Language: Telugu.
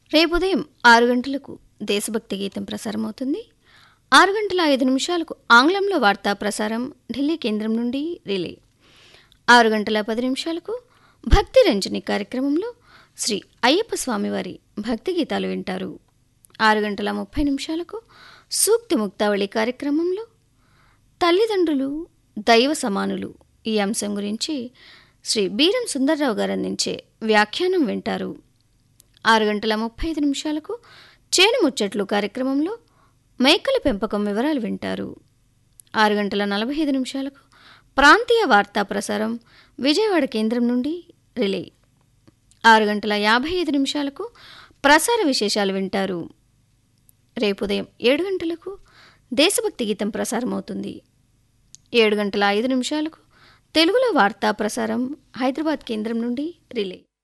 రేపు ఉదయం ఆరు గంటలకు దేశభక్తి గీతం ప్రసారమవుతుంది ఆరు గంటల ఐదు నిమిషాలకు ఆంగ్లంలో వార్తా ప్రసారం ఢిల్లీ కేంద్రం నుండి రిలే ఆరు గంటల పది నిమిషాలకు భక్తి రంజని కార్యక్రమంలో శ్రీ అయ్యప్ప స్వామివారి భక్తి గీతాలు వింటారు ఆరు గంటల ముప్పై నిమిషాలకు సూక్తి ముక్తావళి కార్యక్రమంలో తల్లిదండ్రులు దైవ సమానులు ఈ అంశం గురించి శ్రీ బీరం సుందర్రావు గారు అందించే వ్యాఖ్యానం వింటారు ఆరు గంటల ముప్పై ఐదు నిమిషాలకు చేను ముచ్చట్లు కార్యక్రమంలో మేకల పెంపకం వివరాలు వింటారు ఆరు గంటల నలభై ఐదు నిమిషాలకు ప్రాంతీయ వార్తా ప్రసారం విజయవాడ కేంద్రం నుండి రిలే ఆరు గంటల యాభై ఐదు నిమిషాలకు ప్రసార విశేషాలు వింటారు రేపు ఉదయం ఏడు గంటలకు దేశభక్తి గీతం ప్రసారమవుతుంది ఏడు గంటల ఐదు నిమిషాలకు తెలుగులో వార్తా ప్రసారం హైదరాబాద్ కేంద్రం నుండి రిలే